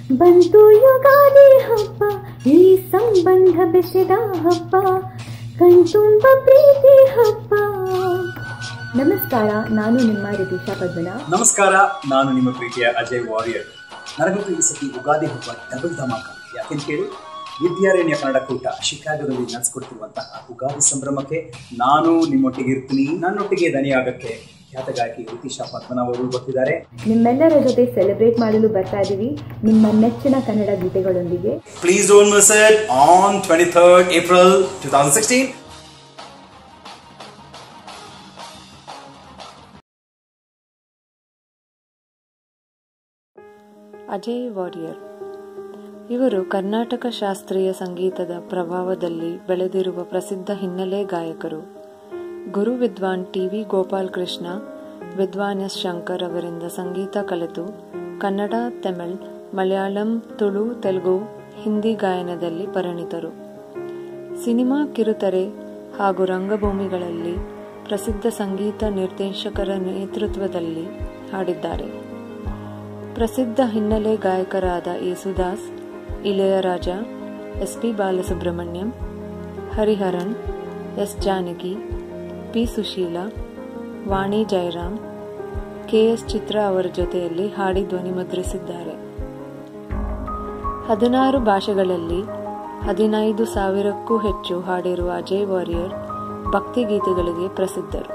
ಬಂತು ಯುಗಾದಿ ಹಬ್ಬ ಈ ಸಂಬಂಧ ಬೆಸೆದ ಹಬ್ಬ ಕಣ್ತುಂಬ ಪ್ರೀತಿ ಹಬ್ಬ ನಮಸ್ಕಾರ ನಾನು ನಿಮ್ಮ ರಿತೀಶಾ ಪದ್ಮನ ನಮಸ್ಕಾರ ನಾನು ನಿಮ್ಮ ಪ್ರೀತಿಯ ಅಜಯ್ ವಾರಿಯರ್ ನನಗಂತೂ ಈ ಸತಿ ಯುಗಾದಿ ಹಬ್ಬ ಡಬಲ್ ಧಮಾಕ ಯಾಕೆಂತ ಕೇಳಿ ವಿದ್ಯಾರಣ್ಯ ಕನ್ನಡ ಕೂಟ ಶಿಕಾಗೋದಲ್ಲಿ ನಡೆಸ್ಕೊಡ್ತಿರುವಂತಹ ಯುಗಾದಿ ಸಂಭ್ರಮಕ್ಕೆ ನಾನು ನಿಮ್ಮೊಟ್ಟಿಗೆ ಇರ್ತೀನಿ ನನ್ನೊಟ್ಟಿಗೆ ದನಿಯಾಗಕ್ಕೆ ಖ್ಯಾತ ಗಾಯಕಿ ರಿತೀಶಾ ಪದ್ಮನಾಭ್ ಅವರು ಬರ್ತಿದ್ದಾರೆ ನಿಮ್ಮೆಲ್ಲರ ಜೊತೆ ಸೆಲೆಬ್ರೇಟ್ ಮಾಡಲು ಬರ್ತಾ ಇದ್ದೀವಿ ನಿಮ್ಮ ನೆಚ್ಚಿನ ಕನ್ನಡ ಗೀತೆಗಳೊಂದಿಗೆ please don't miss it on twenty third April two thousand sixteen Ajay Warrier ಇವರು ಕರ್ನಾಟಕ ಶಾಸ್ತ್ರೀಯ ಸಂಗೀತದ ಪ್ರಭಾವದಲ್ಲಿ ಬೆಳೆದಿರುವ ಪ್ರಸಿದ್ಧ ಹಿನ್ನೆಲೆ ಗಾಯಕರು ಗುರು ವಿದ್ವಾನ್ ಟಿ ವಿ ಗೋಪಾಲ್ ಕೃಷ್ಣ ವಿದ್ವಾನ್ ಎಸ್ ಶಂಕರ್ ಅವರಿಂದ ಸಂಗೀತ ಕಲಿತು ಕನ್ನಡ ತಮಿಳ್ ಮಲಯಾಳಂ ತುಳು ತೆಲುಗು ಹಿಂದಿ ಗಾಯನದಲ್ಲಿ ಪರಿಣಿತರು ಸಿನಿಮಾ ಕಿರುತೆರೆ ಹಾಗೂ ರಂಗಭೂಮಿಗಳಲ್ಲಿ ಪ್ರಸಿದ್ಧ ಸಂಗೀತ ನಿರ್ದೇಶಕರ ನೇತೃತ್ವದಲ್ಲಿ ಹಾಡಿದ್ದಾರೆ ಪ್ರಸಿದ್ಧ ಹಿನ್ನೆಲೆ ಗಾಯಕರಾದ Yesudas Ilaiyaraaja S P Balasubrahmanyam Hariharan S Janaki P Susheela Vani Jayaram K S Chithra ಅವರ ಜೊತೆಯಲ್ಲಿ ಹಾಡಿ ಧ್ವನಿಮುದ್ರಿಸಿದ್ದಾರೆ ಹದಿನಾರು ಭಾಷೆಗಳಲ್ಲಿ ಹದಿನೈದು ಸಾವಿರಕ್ಕೂ ಹೆಚ್ಚು ಹಾಡಿರುವ ಅಜಯ್ ವಾರಿಯರ್ ಭಕ್ತಿಗೀತೆಗಳಿಗೆ ಪ್ರಸಿದ್ಧರು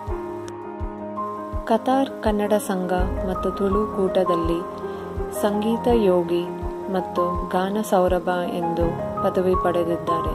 ಕತಾರ್ ಕನ್ನಡ ಸಂಘ ಮತ್ತು ತುಳು ಕೂಟದಲ್ಲಿ ಸಂಗೀತ ಯೋಗಿ ಮತ್ತು ಗಾನ ಸೌರಭ ಎಂದು ಪದವಿ ಪಡೆದಿದ್ದಾರೆ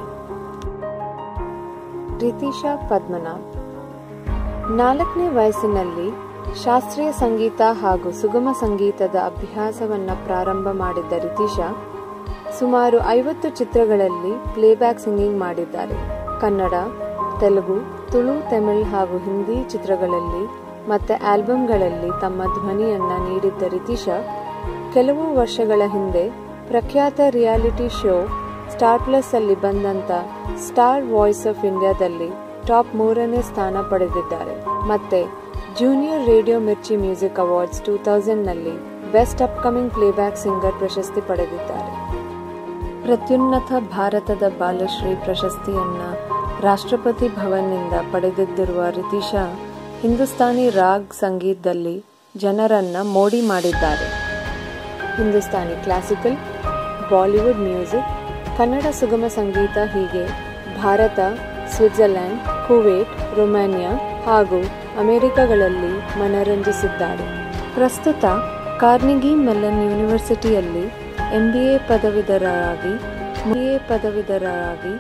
ರಿತೀಶಾ ಪದ್ಮನಾಭ್ ನಾಲ್ಕನೇ ವಯಸ್ಸಿನಲ್ಲಿ ಶಾಸ್ತ್ರೀಯ ಸಂಗೀತ ಹಾಗೂ ಸುಗಮ ಸಂಗೀತದ ಅಭ್ಯಾಸವನ್ನ ಪ್ರಾರಂಭ ಮಾಡಿದ್ದ ರಿತೀಶಾ ಸುಮಾರು ಐವತ್ತು ಚಿತ್ರಗಳಲ್ಲಿ ಪ್ಲೇಬ್ಯಾಕ್ ಸಿಂಗಿಂಗ್ ಮಾಡಿದ್ದಾರೆ ಕನ್ನಡ ತೆಲುಗು ತುಳು ತಮಿಳ್ ಹಾಗೂ ಹಿಂದಿ ಚಿತ್ರಗಳಲ್ಲಿ ಮತ್ತೆ ಆಲ್ಬಂಗಳಲ್ಲಿ ತಮ್ಮ ಧ್ವನಿಯನ್ನ ನೀಡಿದ್ದ ರಿತೀಶಾ ಕೆಲವು ವರ್ಷಗಳ ಹಿಂದೆ ಪ್ರಖ್ಯಾತ ರಿಯಾಲಿಟಿ ಶೋ ಸ್ಟಾರ್ ಪ್ಲಸ್ ಅಲ್ಲಿ ಬಂದಂತ ಸ್ಟಾರ್ ವಾಯ್ಸ್ ಆಫ್ ಇಂಡಿಯಾದಲ್ಲಿ ಟಾಪ್ ಮೂರನೇ ಸ್ಥಾನ ಪಡೆದಿದ್ದಾರೆ ಮತ್ತೆ junior radio Mirchi music awards two ನಲ್ಲಿ ಬೆಸ್ಟ್ ಅಪ್ಕಮಿಂಗ್ ಪ್ಲೇಬ್ಯಾಕ್ ಸಿಂಗರ್ ಪ್ರಶಸ್ತಿ ಪಡೆದಿದ್ದಾರೆ ಪ್ರತ್ಯುನ್ನತ ಭಾರತದ ಬಾಲಶ್ರೀ ಪ್ರಶಸ್ತಿಯನ್ನ ರಾಷ್ಟ್ರಪತಿ ಭವನ್ನಿಂದ ಪಡೆದಿದ್ದಿರುವ ರಿತೀಶಾ ಹಿಂದೂಸ್ತಾನಿ ರಾಗ್ ಸಂಗೀತದಲ್ಲಿ ಜನರನ್ನ ಮೋಡಿ ಮಾಡಿದ್ದಾರೆ Hindustani classical Bollywood music Kannada ಸುಗಮ ಸಂಗೀತ ಹೀಗೆ ಭಾರತ ಸ್ವಿಟ್ಜರ್ಲ್ಯಾಂಡ್ ಕುವೇಟ್ ರೊಮಾನಿಯಾ ಹಾಗೂ ಅಮೆರಿಕಗಳಲ್ಲಿ ಮನರಂಜಿಸಿದ್ದಾರೆ ಪ್ರಸ್ತುತ ಕಾರ್ನಿಗಿ ಮೆಲ್ಲನ್ ಯೂನಿವರ್ಸಿಟಿಯಲ್ಲಿ ಎಂಬಿಎ ಪದವೀಧರರಾಗಿ ಎ ಪದವೀಧರರಾಗಿ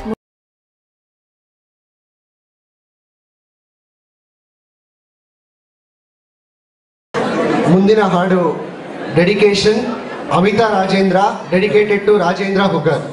ಮುಂದಿನ ಹಾಡು dedication Amita Rajendra dedicated to Rajendra Hugar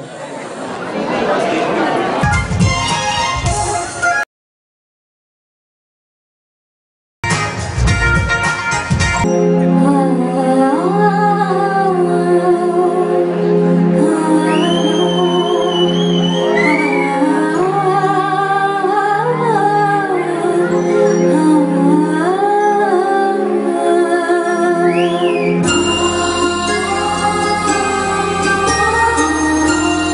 ಆ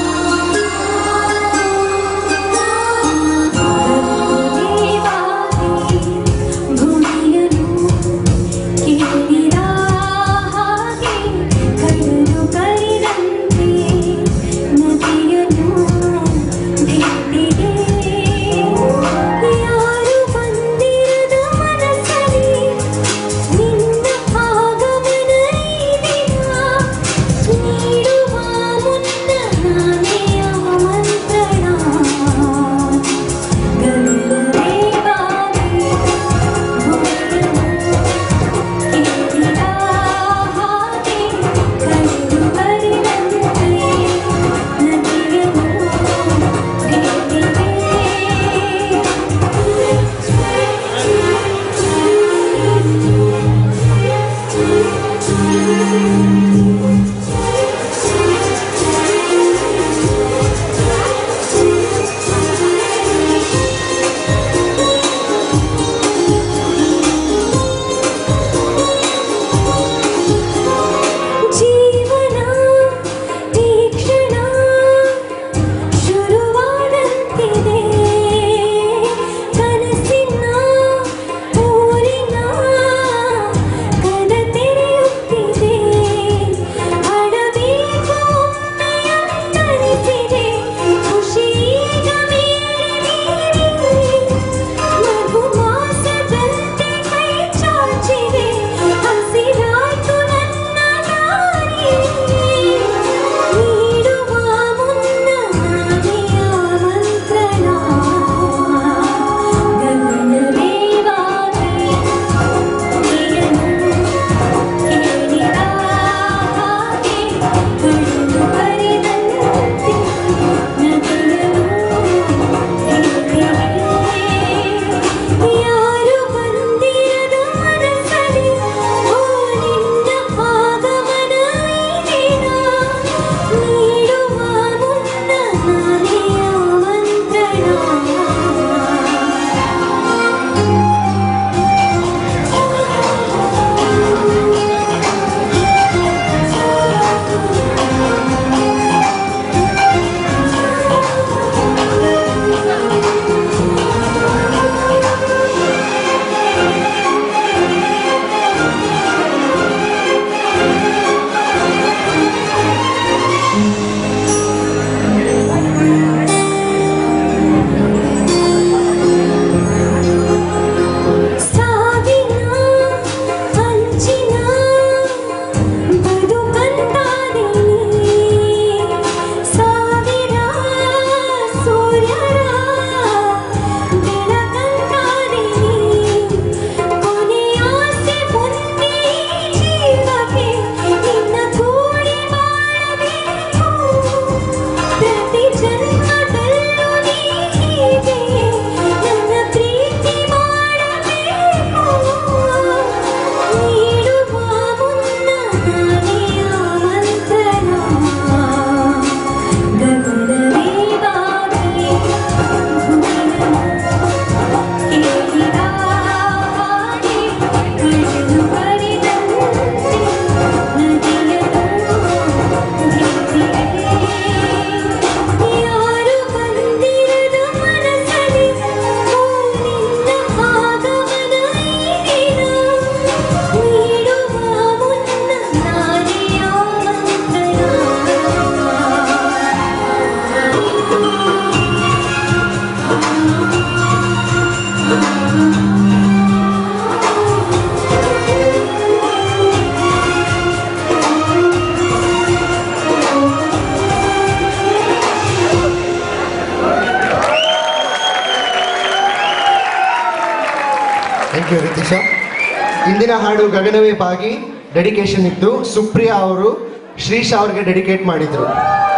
ಥ್ಯಾಂಕ್ ಯು ರಿತೀಶ ಇಂದಿನ ಹಾಡು ಗಗನವೇ ಬಾಗಿ ಡೆಡಿಕೇಶನ್ ಇತ್ತು ಸುಪ್ರಿಯಾ ಅವರು ಶ್ರೀಶ್ ಅವ್ರಿಗೆ ಡೆಡಿಕೇಟ್ ಮಾಡಿದ್ರು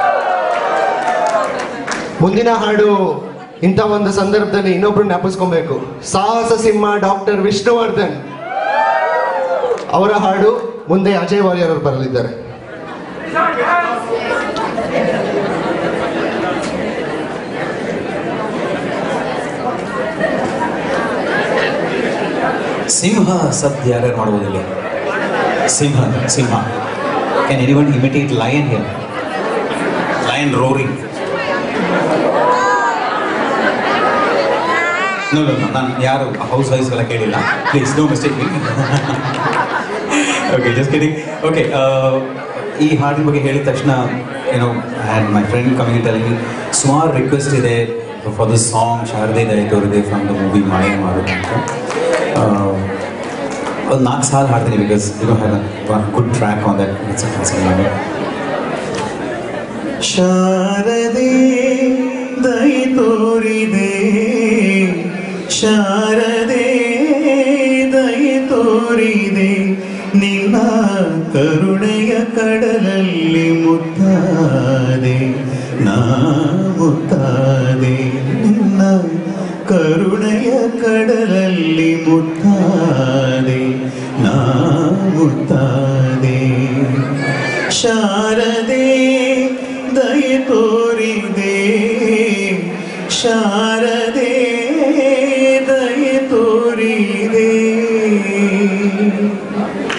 ಮುಂದಿನ ಹಾಡು ಇಂಥ ಒಂದು ಸಂದರ್ಭದಲ್ಲಿ ಇನ್ನೊಬ್ರು ಜ್ಞಾಪಿಸ್ಕೊಬೇಕು ಸಾಹಸ ಸಿಂಹ ಡಾಕ್ಟರ್ ವಿಷ್ಣುವರ್ಧನ್ ಅವರ ಹಾಡು ಮುಂದೆ ಅಜಯ್ ವಾರಿಯರ್ ಅವರು ಬರಲಿದ್ದಾರೆ ಸಿಂಹ ಸದ್ ಯಾರ್ಯಾರು ಮಾಡುವುದಿಲ್ಲ ಸಿಂಹ ಸಿಂಹ can any one imitate lion here lion roaring no no ನಾನು ಯಾರು ಹೌಸ್ ವೈಫ್ ಎಲ್ಲ ಕೇಳಿಲ್ಲ please no mistake okay just kidding okay ಈ ಹಾಡಿನ ಬಗ್ಗೆ ಹೇಳಿದ ತಕ್ಷಣ ಏನೋ and my friend coming telling ಸುಮಾರು ರಿಕ್ವೆಸ್ಟ್ ಇದೆ ಫಾರ್ ದಿಸ್ ಸಾಂಗ್ ಶಾರದೆ ದಯತೋರಿದೆ from the movie Maya Maru ಅಂತ ಒಂದು ನಾಲ್ಕು ಸಾಲ ಹಾಡ್ತೀನಿ because you have one good track on that it's Sharade ದೈ ತೋರಿದೆ ಶಾರದೆ ದೈ ತೋರಿದೆ ನಿನ್ನ ಕರುಣೆಯ ಕಡಲಲ್ಲಿ ಮುತ್ತಾದೆ ನಾ ಮುತ್ತಾದೆ ನಿನ್ನ ಕರುಣೆಯ ಕಡಲಲ್ಲಿ ಮುತ್ತಾದೆ ನಾ ಮುತ್ತಾದೆ ಶಾರದೆ ದಯ ತೋರಿದೆ ಶಾರದೆ ದಯ ತೋರಿದೆ